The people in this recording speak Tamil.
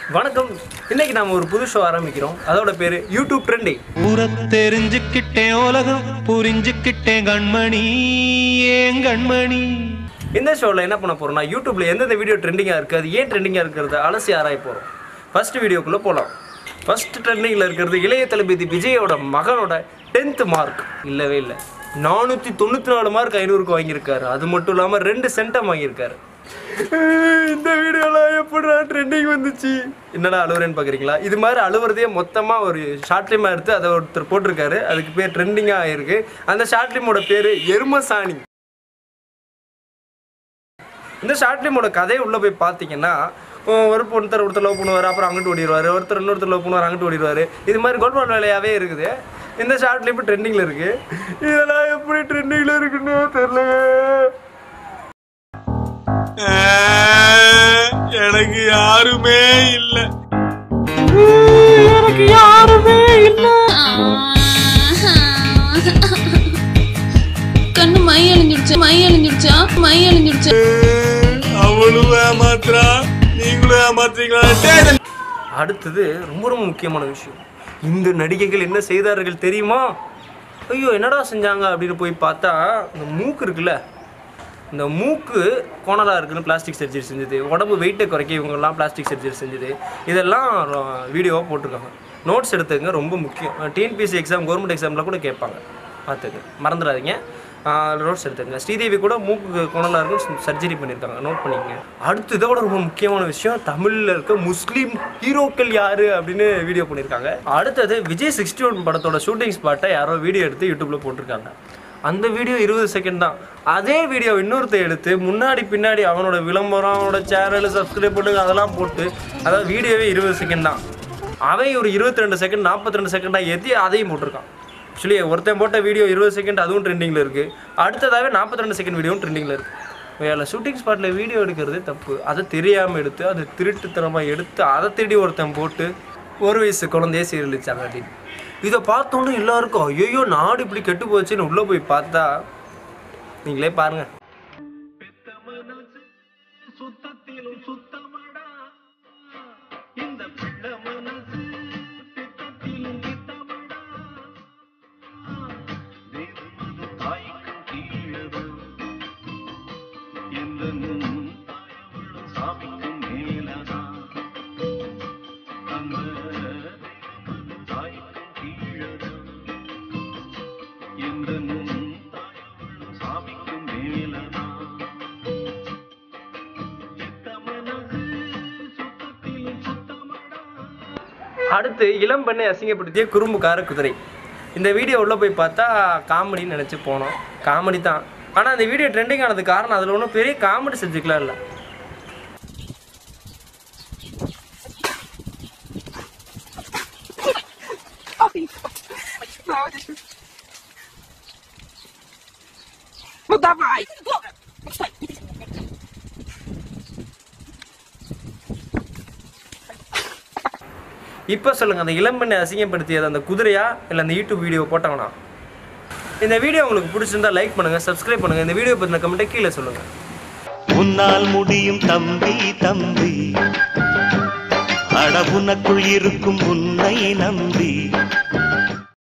வணக்கம் இன்னைக்கு நாம ஒரு புது ஷோ ஆரம்பிக்கிறோம் அதோட பேரு யூடியூப் ட்ரெண்டிங் ஊர தெரிஞ்சுக்கிட்டேன் உலகம் புரிஞ்சுக்கிட்டேன் கண்மணி ஏன் கண்மணி இந்த ஷோவில் என்ன பண்ண போறோம்னா யூடியூப்ல எந்தெந்த வீடியோ ட்ரெண்டிங்காக இருக்குது அது ஏன் ட்ரெண்டிங்காக இருக்கிறத அலசி ஆராய போகிறோம் ஃபர்ஸ்ட் வீடியோக்குள்ளே போகலாம் ஃபர்ஸ்ட் ட்ரெண்டிங்கில் இருக்கிறது இளைய தளபதி விஜயோட மகனோட டென்த் மார்க் இல்லவே இல்லை நானூற்றி தொண்ணூற்றி நாலு மார்க் ஐநூறுக்கு வாங்கியிருக்காரு அது மட்டும் இல்லாமல் ரெண்டு சென்டம் வாங்கியிருக்காரு இந்த வீடியோலாம் எப்படா ட்ரெண்டிங் வந்துச்சு என்னடா அழுவுறேன்னு பார்க்குறீங்களா இது மாதிரி அழுவுறதையே மொத்தமாக ஒரு ஷார்ட் ஃபிலிமாக எடுத்து அதை ஒருத்தர் போட்டிருக்காரு அதுக்கு பேர் ட்ரெண்டிங்காக ஆயிருக்கு அந்த ஷார்ட் ஃபிலிமோட பேர் எருமசாணி இந்த ஷார்ட் ஃபிலிமோட கதையை உள்ளே போய் பார்த்தீங்கன்னா உம், ஒரு ஒருத்தர் ஒருத்தர் லவ் பண்ணுவார் அப்புறம் அங்கிட்டு ஓடிடுவார் ஒருத்தர் இன்னொருத்தர் லவ் பண்ணுவார் அங்கிட்டு ஓடிடுவார் இது மாதிரி கோல்மால் வேலையாகவே இருக்குது இந்த ஷார்ட் ஃபிலிம் ட்ரெண்டிங்கில் இருக்குது இதெல்லாம் எப்படி ட்ரெண்டிங்கில் இருக்குன்னு தெரியல எனக்கு யாருமே இல்ல கண்ணு மை அழிஞ்சிடுச்சா மை அழிஞ்சிடுச்சா மை அழிஞ்சிடுச்சா அவளும் ஏமாத்துறா நீங்களும் ஏமாத்துறீங்களா அடுத்தது ரொம்ப ரொம்ப முக்கியமான விஷயம் இந்த நடிகைகள் என்ன செய்தார்கள் தெரியுமா ஐயோ என்னடா செஞ்சாங்க அப்படின்னு போய் பார்த்தா இந்த மூக்கு இருக்குல்ல இந்த மூக்கு கோணலாக இருக்குன்னு பிளாஸ்டிக் சர்ஜரி செஞ்சது உடம்பு வெயிட்டை குறைக்க இவங்கெல்லாம் பிளாஸ்டிக் சர்ஜரி செஞ்சது இதெல்லாம் வீடியோவாக போட்டிருக்காங்க நோட்ஸ் எடுத்துங்க ரொம்ப முக்கியம் டிஎன்பிஎஸ்சி எக்ஸாம் கவர்மெண்ட் எக்ஸாமில் கூட கேட்பாங்க பார்த்துங்க மறந்துடாதீங்க நோட்ஸ் எடுத்துங்க ஸ்ரீதேவி கூட மூக்கு கோணலாக இருக்கும் சர்ஜரி பண்ணியிருக்காங்க நோட் பண்ணிக்கங்க அடுத்து இதோட ரொம்ப முக்கியமான விஷயம் தமிழில் இருக்க முஸ்லீம் ஹீரோக்கள் யாரு அப்படின்னு வீடியோ பண்ணியிருக்காங்க அடுத்தது விஜய் சிக்ஸ்டி ஒன் படத்தோட ஷூட்டிங் ஸ்பாட்டை யாரோ வீடியோ எடுத்து யூடியூப்ல போட்டிருக்காங்க அந்த வீடியோ இருபது செகண்ட் தான் அதே வீடியோ இன்னொருத்த எடுத்து முன்னாடி பின்னாடி அவனோட விளம்பரம் அவனோட சேனல் சப்ஸ்கிரைப் பண்ணுங்க அதெல்லாம் போட்டு அதாவது வீடியோவே இருபது செகண்ட் தான் அவன் ஒரு இருபத்தி ரெண்டு செகண்ட் நாற்பத்தி ரெண்டு செகண்டாக ஏற்றி அதையும் போட்டிருக்கான் ஆக்சுவலி ஒருத்தன் போட்ட வீடியோ இருபது செகண்ட் அதுவும் ட்ரெண்டிங்கில் இருக்குது அடுத்ததாகவே நாற்பத்தி ரெண்டு செகண்ட் வீடியோவும் ட்ரெண்டிங்கில் இருக்குது வேலை ஷூட்டிங் ஸ்பாட்டில் வீடியோ எடுக்கிறதே தப்பு அதை தெரியாமல் எடுத்து அது திருட்டுத்தனமாக எடுத்து அதை தேடி ஒருத்தன் போட்டு ஒரு வயசு குழந்தைய சீரழிச்சாங்க அப்படின்னு இதை பார்த்தோன்னே எல்லாருக்கும் ஐயோ நாடு இப்படி கெட்டு போச்சுன்னு உள்ளே போய் பார்த்தா நீங்களே பாருங்கள் அடுத்து இளம் பெண்ணை அசிங்கப்படுத்திய குறும்புக்கார குதிரை இந்த வீடியோ உள்ளே போய் பார்த்தா காமெடின்னு நினச்சி போனோம் காமெடி தான் ஆனால் அந்த வீடியோ ட்ரெண்டிங் ஆனதுக்கு காரணம் அதில் ஒன்றும் பெரிய காமெடி செஞ்சுக்கலாம் இல்லை Ну давай! இப்போ சொல்லுங்கள் அந்த இளம்பெண்ணை அசிங்கப்படுத்தியது அந்த குதிரையா இல்லை அந்த யூடியூப் வீடியோ போட்டாங்கன்னா இந்த வீடியோ உங்களுக்கு பிடிச்சிருந்தா லைக் பண்ணுங்கள் சப்ஸ்கிரைப் பண்ணுங்கள் இந்த வீடியோ பற்றின கமெண்ட்டை கீழே சொல்லுங்கள் உன்னால் முடியும் தம்பி தம்பி அட உனக்குள் இருக்கும் உன்னை நம்பி